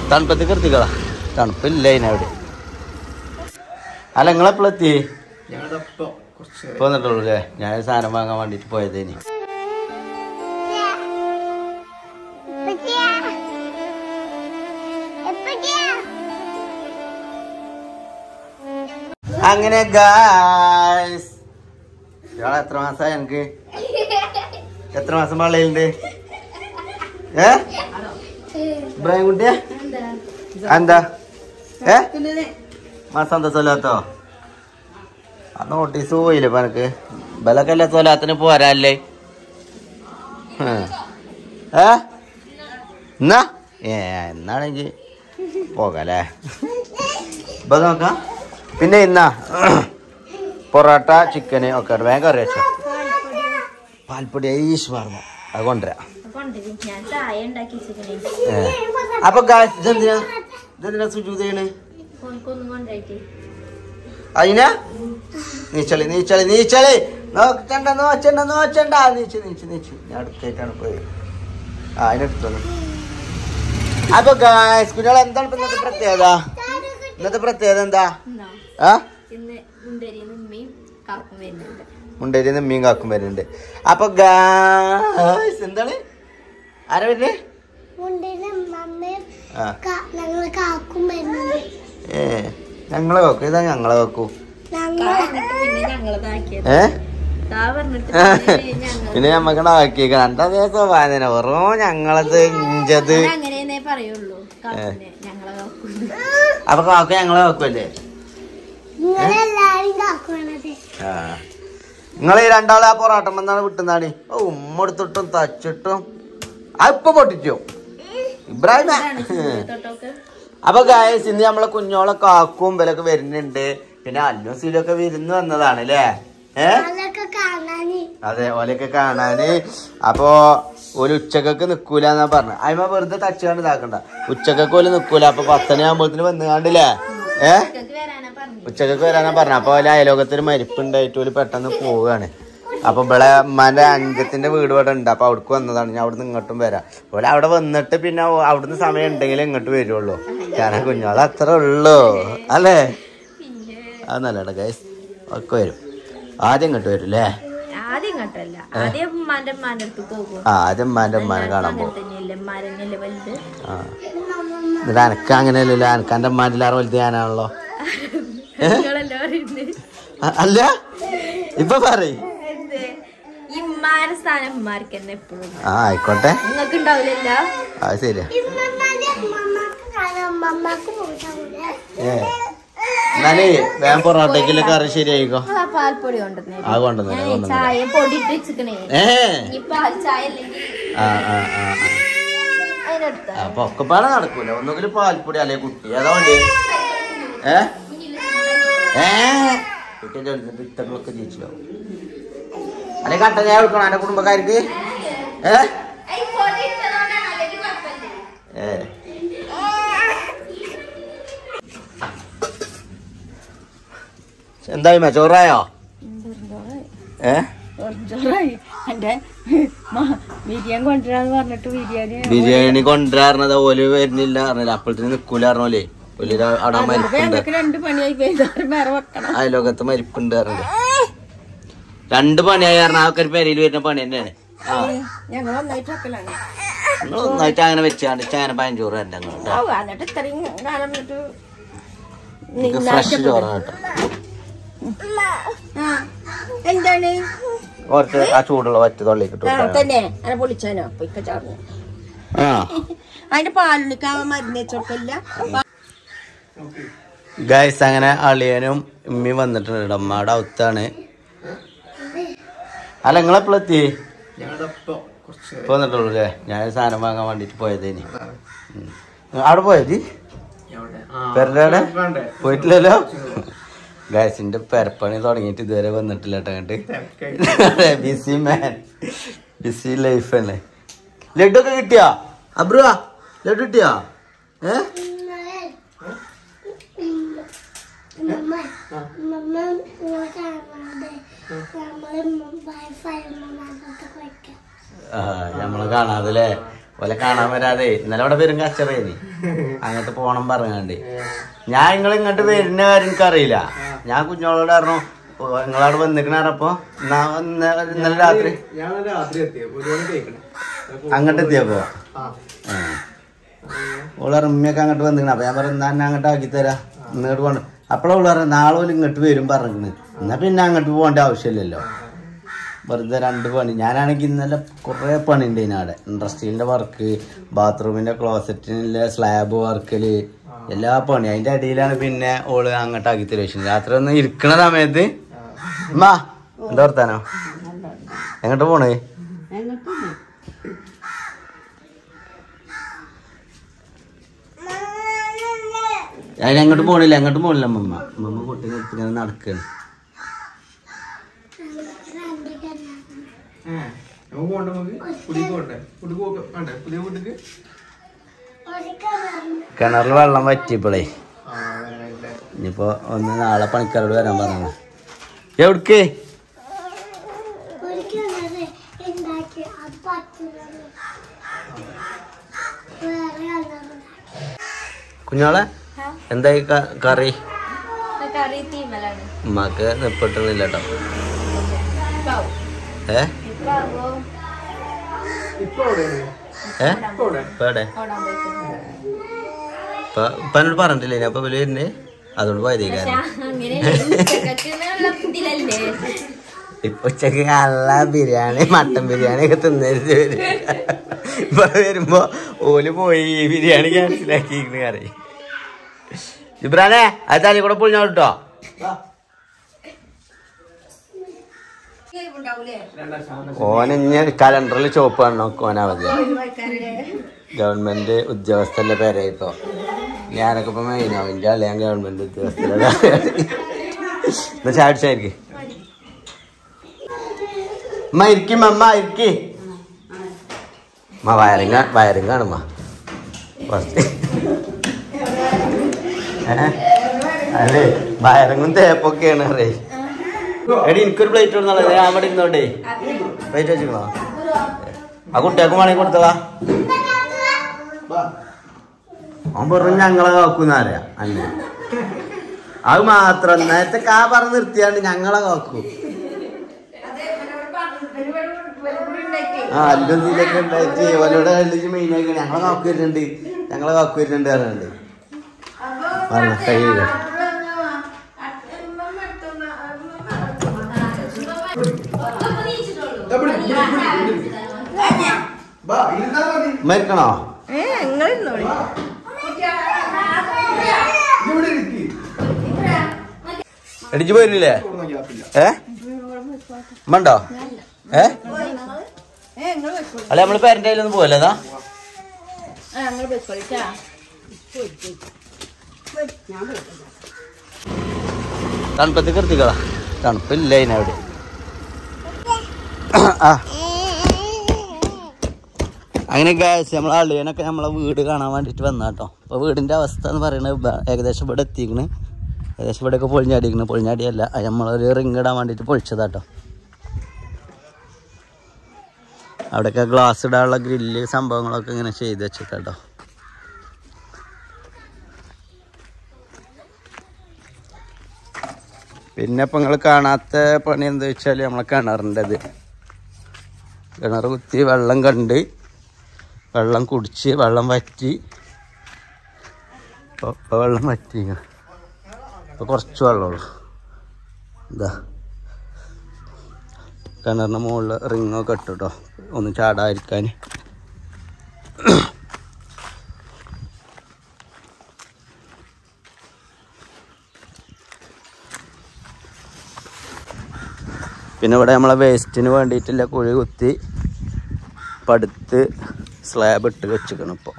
തണുപ്പത്ത് കൃത്തിക്കളാ തണുപ്പില്ല അതിനവിടെ അല്ല നിങ്ങളെപ്പോഴെത്തി ഞങ്ങളിപ്പോ കുറച്ച് ഇപ്പൊ വന്നിട്ടുള്ളൂ അല്ലേ ഞാൻ ഒരു സാധനം വാങ്ങാൻ വേണ്ടിട്ട് പോയതേനി അങ്ങനെ ഗായ്സ് ഇയാളെ എത്ര മാസമായി എനിക്ക് എത്ര മാസം പള്ളിയിലുണ്ട് ഏ ഇബ്രാഹിം കുട്ടിയെ എന്താ ഏ മാസം എന്താ സ്വലാത്തോ ആ നോട്ടീസ് പോയില്ലേ ഇപ്പൊ എനക്ക് ബലൊക്കെ അല്ലേ സ്വലാത്തിന് പോരാല്ലേ ഹ്. ഏ എന്നാ ഏ എന്നാണെങ്കി പോകല്ലേ ഇപ്പൊ നോക്കാം പിന്നെ ഇന്നാ പൊറോട്ട ചിക്കന് ഒക്കെ ഉണ്ട്. വേഗം കറി വെച്ചോ പാൽപ്പൊടി ഈശ് പറഞ്ഞു അത് കൊണ്ടുവരാം കൊണ്ടുവരും ഞാൻ ചായ ഉണ്ടാക്കി വെച്ചിരിക്കണേ ഏ. അപ്പൊ ഗായ്സ് ഇതെന്തിനാ ഇതെന്തിനാ സുജൂത് ചെയ്യണ് ഓനക്കൊന്നും കൊണ്ടായിട്ട് അതിനാ നീച്ചളി നീച്ചളി നീച്ചളി നോക്കണ്ട നോച്ചണ്ട നോച്ചണ്ട നീച്ച് നീച്ച് നീച്ച് ഞാൻ അടുത്തായിട്ടാണ് പോയി ആ അതിനെടുത്തോളൂ അപ്പൊ ഗായ്സ് കുട്ടികൾ എന്താണ് ഇപ്പൊ ഇന്നത്തെ പ്രത്യേകത ഇന്നത്തെ പ്രത്യേകത എന്താ എന്നാ ആ ഇന്ന് മുണ്ടരി ഉമ്മയും കാക്കും വരുന്നുണ്ട് മുണ്ടേരി മീൻ കാക്കും വരുന്നുണ്ട് അപ്പൊ ഗായ്സ് എന്താണ് ആരാ വരുന്നേ ആ ഞങ്ങള് കാക്കും വരുന്നുണ്ട് ഏ ഞങ്ങളെ വെക്കൂ ഇതാ ഞങ്ങളെ വെക്കൂ പറഞ്ഞിട്ട് പിന്നെ ഞങ്ങളതാക്കിയത് ഏ താ പറഞ്ഞിട്ട് പിന്നെ ഞങ്ങൾ പിന്നെ നമ്മക്കണ ആക്കിയേക്കണം എന്താ ദിവസം വായന വെറും ഞങ്ങളത് ഇഞ്ചത് അങ്ങനെയെന്നേ പറയുള്ളൂ കാക്കുനെ ഞങ്ങളെ കാക്കുന്നു അപ്പൊ കാക്ക ഞങ്ങളെ വെക്കുമല്ലേ നിങ്ങളെല്ലാരും കാക്കുവാണത് ആ നിങ്ങൾ ഈ രണ്ടാളെ ആ പൊറാട്ടം വന്നാണ് വിട്ടുന്നാണ് ഓ ഉമ്മ എടുത്തിട്ടും തച്ചിട്ടും ആ ഇപ്പൊ പൊട്ടിച്ചോ ഇബ്രാഹിമ തൊട്ടൊക്കെ അപ്പൊ ഗായസ് ഇന്ന് നമ്മളെ കുഞ്ഞോളെ കാക്കും ഇവരൊക്കെ വരുന്നുണ്ട് പിന്നെ അല്ലും സീലൊക്കെ വിരുന്ന് വന്നതാണ് അല്ലേ ഏ അതൊക്കെ കാണാന് അതെ ഓലൊക്കെ കാണാന് അപ്പോ ഒരു ഉച്ചക്കൊക്കെ നിക്കൂല എന്നാ പറഞ്ഞു അയ്മ വെറുതെ തച്ചുകൊണ്ട് ഇതാക്കണ്ട ഉച്ചക്കൊക്കെ ഓല് നിക്കൂല അപ്പൊ പത്തന ആകുമ്പോഴത്തിന് വന്ന് കാണ്ടില്ലേ ഏ ഇതൊക്കെ വരാനാ പറഞ്ഞു ഉച്ചക്കൊക്കെ വരാനാ പറഞ്ഞു അപ്പൊ ഓല അയലോകത്തിന് മരിപ്പുണ്ടായിട്ട് ഓല് പെട്ടെന്ന് പോവുകയാണ് അപ്പൊ ഇവിടെ അമ്മാന്റെ അഞ്ചത്തിന്റെ വീട് ഇവിടെ ഉണ്ട് അപ്പൊ അവിടേക്ക് വന്നതാണ് ഞാൻ അവിടുന്ന് ഇങ്ങോട്ടും വരാം ഓല് അവിടെ വന്നിട്ട് പിന്നെ ഓ- അവിടുന്ന് സമയം ഉണ്ടെങ്കിൽ ഇങ്ങോട്ട് വരുള്ളൂ കാരണം കുഞ്ഞോളെ അത്ര ഉള്ളൂ അല്ലേ അത് നല്ലടാ ഗൈസ് ഒക്കെ വരും ആദ്യം ഇങ്ങോട്ട് വരും അല്ലേ ആദ്യം കണ്ടല്ല ആദ്യം ഉമ്മാന്റെ ഉമ്മാന്റെ അടുത്ത് പോകും ആ ആദ്യം ഉമ്മാന്റെ ഉമ്മാനെ കാണാൻ അങ്ങനെ പോകും തന്നെയല്ലേ ഉമ്മാരന്നെയല്ലേ വലുത് ആ എന്നിട്ട് എനക്ക് അങ്ങനെയല്ലല്ലോ എനക്ക് എന്റെ ഉമ്മാൻ്റെ എല്ലാവരും വലുത് ഞാനാണല്ലോ നിങ്ങളല്ലേ പറയുന്നത് അ- അല്ല ഇപ്പൊ പറയും എന്ത് ഈ ഉമ്മാരുടെ സ്ഥാനം ഉമ്മാർക്ക് തന്നെ എപ്പോഴും ആ ആയിക്കോട്ടെ നിങ്ങൾക്ക് ഉണ്ടാവില്ലല്ല അത് ശരിയാ ഇമ്മമാന്റെ അമ്മമ്മക്ക് കാണാം അമ്മമ്മക്ക് പോകാവൂലേ ഏ എന്നാലേ വേഗം പൊറോട്ടയ്ക്കുള്ള കറി ശരിയായിക്കോ ആ പാൽപ്പൊടി കൊണ്ടുവന്നേ ആ കൊണ്ടുവന്നേ ഞാൻ കൊണ്ടുവന്നേ ചായ പൊടി ഇട്ട് വെച്ചിക്കണേ ഏ ഈ പാൽ ചായ അല്ലെങ്കിൽ ആ ആ ആ ആ. അതിനടുത്ത അപ്പൊ ഒക്കെ പാടെ നടക്കൂല ഒന്നുകിൽ പാൽപ്പൊടി അല്ലെ കുട്ടി ഏതാ വേണ്ടി ഏ ഏ കുട്ടിന്റെ അടുത്ത് ഇത്തങ്ങളൊക്കെ ജയിച്ചില്ലാവും അല്ലെ കട്ട ഞാൻ എടുക്കണം എന്റെ കുടുംബക്കാർക്ക് ഏ ഏ എന്തായി ചോറായോ ഏ എന്റെ ബിരിയാണി കൊണ്ടുവരാന്ന് പറഞ്ഞിട്ട് ബിരിയാണി ബിരിയാണി കൊണ്ടുവരാറുന്നത് ഓല് വരുന്നില്ല പറഞ്ഞില്ല അപ്പോഴത്തേന് നിക്കൂല പറഞ്ഞോലേ ഓല് ഇതാ- അവിടെ മരിപ്പുണ്ട് രണ്ട് പണിയായി പെയ്താലും വേറെ വെക്കണം അയലോകത്ത് മരിപ്പുണ്ട് പറഞ്ഞില്ല രണ്ട് പണിയായി കാരണം ആ ഒരു പെരയിൽ വരുന്ന പണി തന്നെയാണ് ആ ഞങ്ങൾ ഒന്നായിട്ട് വെക്കലാണ് നിങ്ങൾ ഒന്നായിട്ട് അങ്ങനെ വെച്ചാണ്ട് ചേന പതിനഞ്ചോറ് തന്നെ അങ്ങോട്ട് ഓ എന്നിട്ട് ഇത്രയും കാലം എന്നിട്ട് എനിക്ക് ഫ്രഷ് ചോറ് കേട്ടോ ആ എന്താണ് കുറച്ച് ആ ചൂടുള്ള വറ്റ് തൊള്ളിക്ക് ഇട്ട് കൊടുക്കാം. തന്നെ അങ്ങനെ പൊളിച്ചാനോ പൊയ്ക്ക ചാർന്നു ആ അതിന്റെ പാലുള്ളിക്കാവൻ മരുന്ന് വെച്ചോക്കില്ല ഗൈസ് അങ്ങനെ അളിയനും ഉമ്മയും വന്നിട്ടുണ്ട് അമ്മയുടെ ഔത്താണ് അല്ല നിങ്ങളെപ്പോഴെത്തി ഞങ്ങളിപ്പോ കുറച്ച് ഇപ്പൊ വന്നിട്ടുള്ളൂ അല്ലേ ഞാൻ ഒരു സാധനം വാങ്ങാൻ വേണ്ടിട്ട് പോയതേനി ഉം. അവിടെ പോയത് എവിടെ പെരടെ വേണ്ടേ പോയിട്ടില്ലല്ലോ ഗൈസിന്റെ പെരപ്പണി തുടങ്ങിയിട്ട് ഇതുവരെ വന്നിട്ടില്ല കേട്ടോ അങ്ങോട്ട് ബിസി മാൻ ബിസി ലൈഫ് അല്ലേ ലഡു ഒക്കെ കിട്ടിയാ അബ്രുവാ ലഡു കിട്ടിയാ ഏ ഉമ്മ ഉമ്മ നിങ്ങളെ കാണാതെ നമ്മള് വൈഫൈ ഉമ്മമാർക്ക് വയ്ക്കാം ആ നമ്മളെ കാണാതെ അല്ലേ ഓലെ കാണാൻ വരാതെ ഇന്നലെ അവിടെ വരും കച്ചറേനി അങ്ങോട്ട് പോണം പറഞ്ഞാണ്ട് ഞാൻ നിങ്ങൾ ഇങ്ങോട്ട് വരുന്ന കാര്യം എനിക്കറിയില്ല ഞാൻ കുഞ്ഞോളോട് പറഞ്ഞു "ഓ, നിങ്ങളവിടെ വന്നിക്കണപ്പോ ഇന്നലെ രാത്രി ഞാൻ രാത്രി എത്തിയ ഒരു മണി കേൾക്കണേ അങ്ങോട്ട് എത്തിയപ്പോ ആ ആ. ഓളെ റമ്മിയൊക്കെ അങ്ങോട്ട് വന്നിക്കണ അപ്പൊ ഞാൻ പറഞ്ഞു എന്നാ എന്നെ അങ്ങോട്ട് ആക്കി തരാം ഇങ്ങോട്ട് പോണ്ട അപ്പോഴാ ഓള് പറഞ്ഞു നാളെ ഓല് ഇങ്ങോട്ട് വരും പറഞ്ഞിക്കണ് എന്നാ പിന്നെ അങ്ങോട്ട് പോകേണ്ട ആവശ്യമില്ലല്ലോ വെറുതെ രണ്ട് പണി ഞാനാണെങ്കിൽ ഇന്നലെ കുറേ പണി ഉണ്ട് ഇതിനവിടെ ഇൻഡസ്ട്രീലിന്റെ വർക്ക് ബാത്റൂമിന്റെ ക്ലോസറ്റിന്റെ സ്ലാബ് വർക്കല് എല്ലാ പണി അതിന്റെ അടിയിലാണ് പിന്നെ ഓള് അങ്ങോട്ട് ആക്കി തരും രാത്രി ഒന്ന് ഇരിക്കണ സമയത്ത് അമ്മാ എന്താ വർത്താനോ എങ്ങോട്ട് പോണേ ഞാൻ അങ്ങോട്ട് പോണില്ല അങ്ങോട്ട് പോണില്ല അമ്മമ്മ അമ്മമ്മ കുട്ടീനെ എടുത്ത് ഇങ്ങനെ നടക്കാണ് നമുക്ക് പോണ്ട നമുക്ക് പുതിയ പോണ്ടേ പുതിയ പോക്ക് വേണ്ടേ പുതിയ വീട്ടിക്ക് കിണറിൽ വെള്ളം വറ്റിയപ്പോളേ ആ വരാനായില്ലേ ഇനിയിപ്പോ ഒന്ന് നാളെ പണിക്കാരോട് വരാൻ പറഞ്ഞു എവിടേക്ക് ഒരിക്കലും ഉണ്ടാക്കി അത് പറ്റുന്നത് വേറെ അല്ലാതെ കുഞ്ഞോളെ എന്തായി ക- കറി കറി തീമലാണ് ഉമ്മാക്ക് നിപ്പിട്ടുന്നില്ല കേട്ടോ ഏ ഇപ്പൊ എവിടെയാണ് ഏ ഇപ്പൊ എവിടെ ഇപ്പൊ എവിടെ ഓടാൻ പോയിട്ടുണ്ട് ഇപ്പൊ ഇപ്പൊ എന്നോട് പറഞ്ഞിട്ടില്ലേ ഞാൻ ഇപ്പൊ വലിയ വരുന്നേ അതുകൊണ്ട് പോയതേക്കാരം അങ്ങനെ ഇതിലല്ലേ ഇപ്പൊ ഉച്ചക്ക് നല്ല ബിരിയാണി മട്ടൻ ബിരിയാണി ഒക്കെ തിന്നരുത് വരും ഇപ്പൊ വരുമ്പോ ഓല് പോയി ഈ ബിരിയാണി ക്യാൻസലാക്കിയിരിക്കണ കറി ഇബ്രാനെ അത് തലി കൂടെ പൊളിഞ്ഞോ കേട്ടോ ഓനിഞ്ഞ കലണ്ടറിൽ ചോപ്പ് കാണണം ഓനവധി ഗവൺമെന്റ് ഉദ്യോഗസ്ഥന്റെ പേരായിപ്പോ ഞാനൊക്കെ ഇപ്പൊ മെയിനാവും ഇന്റെ അല്ല ഞാൻ ഗവൺമെന്റ് ഉദ്യോഗസ്ഥരുടെ എന്നാ ചാടിച്ചായിരിക്കും അമ്മ ഇരിക്കും അമ്മ ഇരിക്കി അമ്മ വയറിങ് വയറിങ് കാണുമ്മ കുറച്ച് ഏ? അല്ലേ വയറിങ്ങും തേപ്പൊക്കെയാണ് അറിയേ എടി എനിക്കൊരു പ്ലേറ്റ് കൊടുത്തോളാം ഞാൻ അവിടെ ഇരുന്നോണ്ടേ പ്ലേറ്റ് വെച്ചിക്കണോ ആ കുട്ടികൾക്ക് വേണമെങ്കിൽ കൊടുത്തതാ അവൻ പറഞ്ഞു ഞങ്ങളെ കാക്കൂന്നറിയാ അന്നെ അത് മാത്രം നേരത്തെ കാ പറഞ്ഞ് നിർത്തിയാണ്ട് ഞങ്ങളെ കാക്കൂ ആ അല്ലും ഇതിലൊക്കെ ഉണ്ടായിട്ട് ഓലോടെ കളിച്ച് മെയിനാക്കി ഞങ്ങളെ കാക്കു വരുന്നുണ്ട് ഞങ്ങളെ കാക്കു വരുന്നുണ്ട് പറഞ്ഞിട്ടുണ്ട് പറഞ്ഞ കൈ കഴുകാം. ബാ ഇരുന്നാ മതി മരിക്കണോ ഇവിടെ ഇരിക്ക് എടിച്ചു പോയിരുന്നില്ലേ ഇവിടുന്ന് ഗ്യാപ്പില്ല ഏ ഉമ്മണ്ടോ ഏ അല്ല നമ്മള് പേരന്റെ കയ്യിലൊന്നും പോയല്ലേതാ തണുപ്പത്ത് കൃത്തിക്കളാ തണുപ്പില്ല അതിനവിടെ ആ അങ്ങനെ ഗായസ് നമ്മളെ അളിയനൊക്കെ നമ്മളെ വീട് കാണാൻ വേണ്ടിട്ട് വന്നാട്ടോ അപ്പൊ വീടിന്റെ അവസ്ഥ എന്ന് പറയുന്നത് ബ- ഏകദേശം ഇവിടെ എത്തിക്കണ് ഏകദേശം ഇവിടെയൊക്കെ പൊളിഞ്ഞാടിക്കണ് പൊളിഞ്ഞാടിയല്ല അത് നമ്മളൊരു റിങ് ഇടാൻ വേണ്ടിട്ട് പൊളിച്ചതാട്ടോ അവിടെയൊക്കെ ഗ്ലാസ് ഇടാനുള്ള ഗ്രില്ല് സംഭവങ്ങളൊക്കെ ഇങ്ങനെ ചെയ്ത് വെച്ചിട്ടോ പിന്നെ ഇപ്പൊ നിങ്ങൾ കാണാത്ത പണി എന്താ വെച്ചാൽ നമ്മളെ കിണറിൻ്റെത് കിണർ കുത്തി വെള്ളം കണ്ട് വെള്ളം കുടിച്ച് വെള്ളം വറ്റി ഇപ്പൊ ഇപ്പൊ വെള്ളം വറ്റി ഇപ്പൊ കുറച്ച് വെള്ളമുള്ളൂ ഇതാ കിണറിൻ്റെ മുകളിൽ റിങ്ങൊക്കെ ഇട്ടു കേട്ടോ ഒന്ന് ചാടാതിരിക്കാൻ പിന്നെ ഇവിടെ നമ്മളെ വേസ്റ്റിന് വേണ്ടിയിട്ടുള്ള കുഴി കുത്തി പടുത്ത് സ്ലാബ് ഇട്ട് വെച്ചിക്കണം ഇപ്പോൾ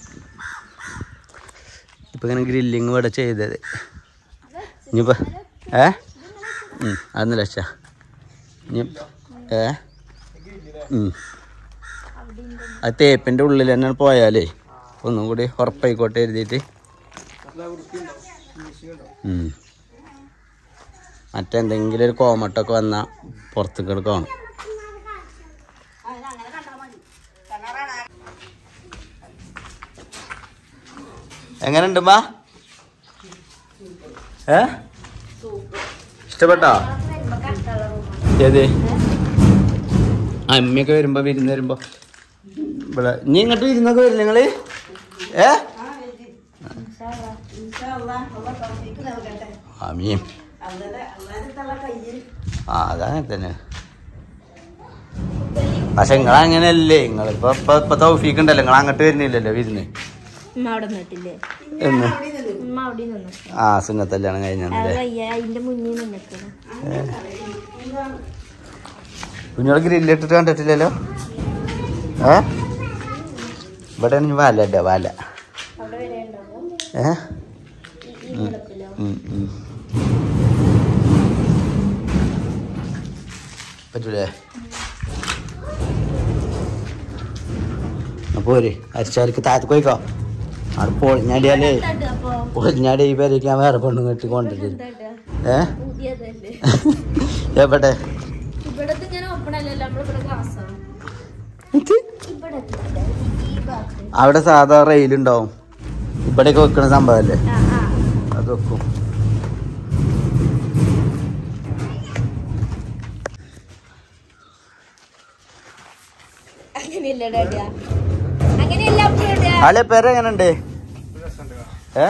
ഇപ്പം ഇങ്ങനെ ഗ്രില്ലിങ് ഇവിടെ ചെയ്തത് ഇനിയിപ്പോൾ ഏ ഉം, അതൊന്നും ലക്ഷ ഇനി ഏ ഉം. അത് തേപ്പിൻ്റെ ഉള്ളിൽ തന്നെ പോയാലേ ഒന്നും കൂടി ഉറപ്പായിക്കോട്ടെ എഴുതിയിട്ട് ഉം. മറ്റെന്തെങ്കിലും ഒരു കോമട്ടൊക്കെ വന്നാൽ പുറത്തേക്ക് എടുക്കണം എങ്ങനെയുണ്ട് മാ ഏ ഇഷ്ടപ്പെട്ടോ ഏത് അമ്മയൊക്കെ വരുമ്പോ വിരുന്ന് വരുമ്പോ ഇവിടെ നീ ഇങ്ങോട്ട് വിരുന്നൊക്കെ വരില്ല നിങ്ങള് ഏ ആമീൻ ആ അതങ്ങനെ തന്നെ പക്ഷെ നിങ്ങൾ അങ്ങനെയല്ലേ നിങ്ങൾ ഇപ്പൊ ഇപ്പൊ ഇപ്പൊ തൗഫീക്ക് ഉണ്ടല്ലോ നിങ്ങൾ അങ്ങോട്ട് വരുന്നില്ലല്ലോ വിരുന്ന് ഉമ്മ അവിടെ നിന്നിട്ടില്ലേ എന്ന് ഉമ്മ അവിടെ നിന്നു ആ സുന്നത്തല്ലാണ് കഴിഞ്ഞല്ലേ വയ്യ അതിന്റെ മുന്നിൽ നിന്നിക്കണം കുഞ്ഞോളെ ഗ്രില്ലിട്ടിട്ട് കണ്ടിട്ടില്ലല്ലോ ഏ ഇവിടെ ആണെങ്കിൽ വാല ഇട്ട വാല അവിടെ വരെ ഉണ്ടാവും ഏ ഉം, ഉം, ഉം. പറ്റൂലേ പോര് അരിച്ചാലിക്ക് താഴത്ത് പോയിക്കോ അവിടെ പൊളിഞ്ഞാടിയാലേ അപ്പൊ പൊളിഞ്ഞാടി ഈ പേരേക്ക് ഞാൻ വേറെ പെണ്ണു കെട്ടി കൊണ്ടിട്ട് ഏ പുതിയതല്ലേ എവിടെ ഇവിടെ ഇങ്ങനെ ഓപ്പൺ അല്ലല്ലോ നമ്മളിവിടെ ഗ്ലാസ് ആണ് ഇവിടെ ഈ ഭാഗത്ത് അവിടെ സാധാ റെയിലുണ്ടാവും ഇവിടെയൊക്കെ വെക്കണ സംഭവല്ലേ ആ ആ അത് വെക്കും അങ്ങനെയല്ല ഡാഡിയ അങ്ങനെയല്ല അപ്പൊ ഡാഡിയ. ആളെ പേര് എങ്ങനെയുണ്ട് ഏ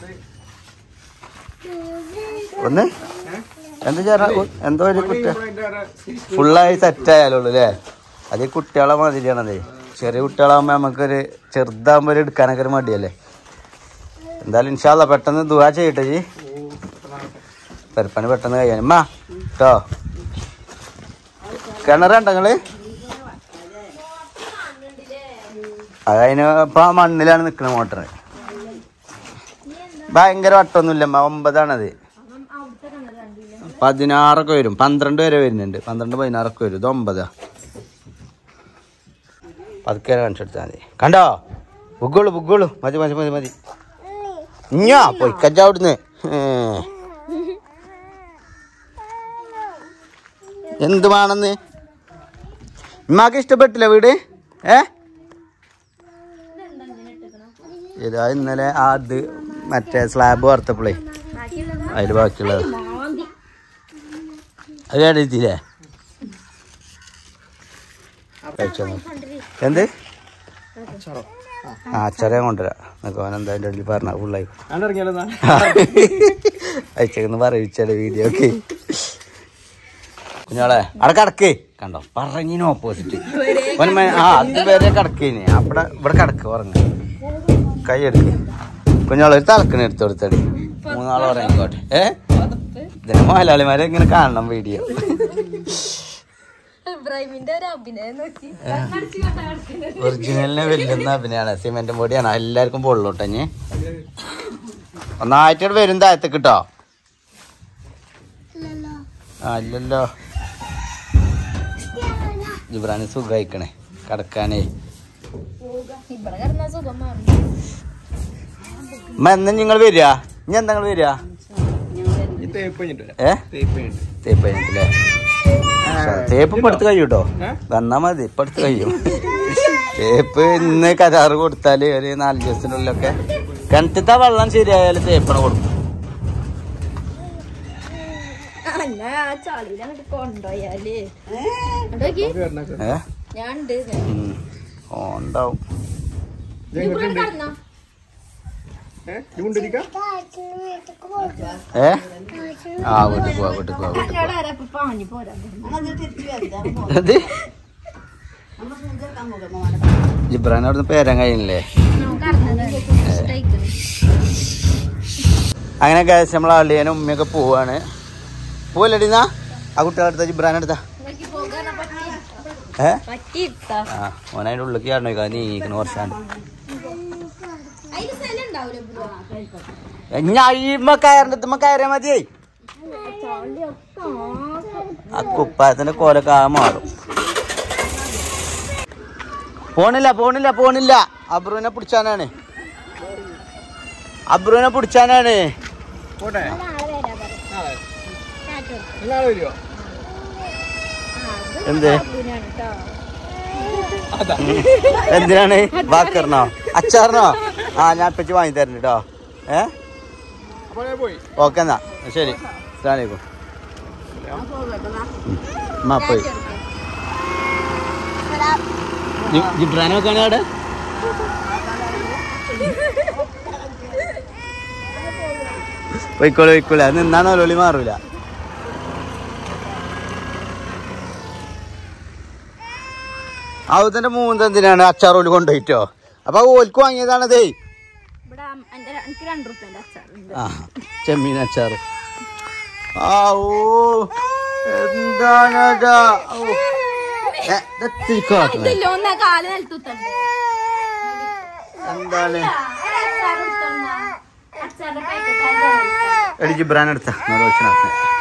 ഒന്ന് എന്താ ചേട്ടാ എന്തോ ഒരു കുറ്റ ഫുള്ളായി സെറ്റ് ആയാലുള്ളൂ അല്ലേ അത് ഈ കുട്ടികളെ മാതിരിയാണതേ ചെറിയ കുട്ടികളാകുമ്പോ നമുക്കൊരു ചെറുതാകുമ്പോ ഒരു എടുക്കാനൊക്കെ ഒരു മടിയല്ലേ എന്തായാലും ഇൻഷാല്ല പെട്ടെന്ന് ദുവാ ചെയ്യട്ടെ ജി പെരപ്പണി പെട്ടെന്ന് കഴിയാൻ അമ്മ കേട്ടോ കിണറുണ്ടോ നിങ്ങള് അതതിന് ഇപ്പൊ ആ മണ്ണിലാണ് നിക്കണ മോട്ടർ ഭയങ്കര വട്ടമൊന്നുമില്ല അമ്മ ഒമ്പതാണത് പതിനാറൊക്കെ വരും പന്ത്രണ്ട് വരെ വരുന്നുണ്ട് പന്ത്രണ്ട് പതിനാറൊക്കെ വരും ഇത് ഒമ്പതാ പതുക്കെ കാണിച്ചെടുത്താൽ മതി കണ്ടോ ബുക്കുള്ളൂ ബുക്കുള്ളൂ മതി മതി മതി മതി ഇഞ്ഞാ പൊയ്ക്കച്ച അവിടുന്ന് ഏ. എന്ത് വേണമെന്ന് ഉമ്മാക്ക് ഇഷ്ടപ്പെട്ടില്ല വീട് ഏ ഇതാ ഇന്നലെ ആ അത് മറ്റേ സ്ലാബ് വറുത്തപ്പോളേ അതിൽ ബാക്കിയുള്ളത് അത് കേട്ടില്ലേ കഴിച്ചോ എന്ത് ആ അച്ചറേ കൊണ്ടുവരാം നിനക്ക് അവൻ എന്താ അതിൻ്റെ ഉള്ളിൽ പറഞ്ഞ ഫുള്ളായി ഇറങ്ങിയാലോ അയച്ചേന്ന് പറയിച്ചാല് വീഡിയോ ഒക്കെ കുഞ്ഞോളെ അവിടെ കിടക്ക് കണ്ടോ പറഞ്ഞിന് ഓപ്പോസിറ്റ് ആ അത് വരെ കിടക്കേന് അവിടെ ഇവിടെ കിടക്ക് ഉറങ്ങ കൈ എടുക്ക് കുഞ്ഞോളെ ഒരു തലക്കണ എടുത്ത് കൊടുത്തടി മൂന്നാള് ഉറങ്ങിക്കോട്ടെ ഏ ഇതിന് മലയാളിമാരെ ഇങ്ങനെ കാണണം വീഡിയോ ഇബ്രാഹിമിന്റെ ഒരു അഭിനയം നോക്കി ഒറിജിനലിനെ വെല്ലുന്ന അഭിനയാണ് സിമെന്റ് പൊടിയാണ് എല്ലാവർക്കും പൊള്ളോട്ടഞ്ഞ് ഒന്നായിട്ട് വരും താഴത്ത് കിട്ടോ ആ ഇല്ലല്ലോ ജിബ്രാന് സുഖമായിക്കണേ കിടക്കാനേ ഇവിടെ കിടന്ന സുഖം മാറും അമ്മ എന്നാ നിങ്ങൾ വരിക ഇനി എന്താ നിങ്ങൾ വരിക ഈ തേപ്പ് കഴിഞ്ഞിട്ട് ഏ തേപ്പ് കഴിഞ്ഞിട്ട് തേപ്പ് കഴിഞ്ഞിട്ടില്ലേ തേപ്പ് ഇപ്പൊ അടുത്ത് കഴിയും കേട്ടോ ഏ? വന്നാ മതി ഇപ്പൊ അടുത്ത് കഴിയും തേപ്പ് ഇന്ന് കരാറ് കൊടുത്താല് ഒരു നാല് ദിവസത്തിനുള്ളിലൊക്കെ കിണറ്റത്തെ വെള്ളം ശരിയായാലും തേപ്പണ കൊടുക്കും എന്നാ ആ ചളിയിൽ അങ്ങോട്ട് കൊണ്ടുപോയാല് നോക്കി വരണൊക്കെ ഏ ഞാൻ ഉണ്ട് ഉം. ഓ ഉണ്ടാവും ഇവിടെ കടന്നോ ഏഹ് നീ കൊണ്ടിരിക്കാം ഏ ആ വീട്ടിൽ പോവാ വീട്ടിൽ പോവാ വീട്ടിൽ പോവാ എന്നോട് ആരാ ഇപ്പൊ പാഞ്ഞു പോരാ ഇത് ജിബ്രാൻ അവിടുന്ന് പേരാൻ കഴിയുന്നില്ലേ നമുക്ക് കടന്നത് ഇഷ്ടായിക്കണ് അങ്ങനെ കഴിച്ച് നമ്മളെ അള്ളിയനും ഉമ്മയൊക്കെ പോവാണ് പോവല്ലടിന്നാ ആ കുട്ടികളെ എടുത്താ ജിബ്രാൻ എടുത്താ നോക്കി പോകാൻ പറ്റി ഏ പറ്റിയിട്ടാ ആ ഓനതിൻ്റെ ഉള്ളിലേക്ക് ചാടണോ കാ നീങ്ങിക്കണ കുറച്ചാണ്ട് അതിന് സ്ഥലം ഉണ്ടാവൂല ബ്രോ ഞാൻ ഈ കയറിന്റെ കയറിയാ മതിയേ ആ കുപ്പായത്തിന്റെ കോലൊക്കെ ആ മാറും പോണില്ല പോണില്ല പോണില്ല അബ്രുവിനെ പിടിച്ചാനാണ് അബ്രുവിനെ പിടിച്ചാനാണ് പോട്ടെ നാളെ വരാ പറ നാളെ ടാറ്റോ. നാളെ വരുമോ ആ, അത് എന്ത് ഇതിനാണ് ട്ടോ. അതാ എന്തിനാണ് വാക്കറിനോ അച്ചാറിനോ ആ ഞാൻ ഇപ്പച്ചി വാങ്ങി തരുന്നുണ്ട് കേട്ടോ ഏ അപ്പൊ ഞാൻ പോയി ഓക്കെ എന്നാ ശരി അസ്സലാമലൈക്കും ഉമ്മ പോയി ജിബ്രാനെ വെക്കാണ് അവിടെ പോയിക്കോളൂ പോയിക്കോളൂ അത് നിന്നാണ് ഒലോളി മാറൂല ഔതന്റെ മൂന്നെന്തിനാണ് അച്ചാറോല് കൊണ്ടുപോയിട്ടോ അപ്പൊ ഓൽക്ക് വാങ്ങിയതാണതേ ഇവിടെ എന്റെ എനിക്ക് രണ്ട് റുപ്യന്റെ അച്ചാറുണ്ട് ആ ചെമ്മീൻ അച്ചാറ് ആ ഓ എന്താണതാ ഓ ഏ, ഇതെത്തിരി കാട്ടുന്നെ. ഇതില്ല ഒന്നാ കാല് നിലത്തുത്തണ്ട് എന്താണ് അച്ചാർ എടുത്തോണ്ടാ അച്ചാറിന്റെ പാക്കറ്റ് എടി ജിബ്രാൻ എടുത്ത നോക്കിനാ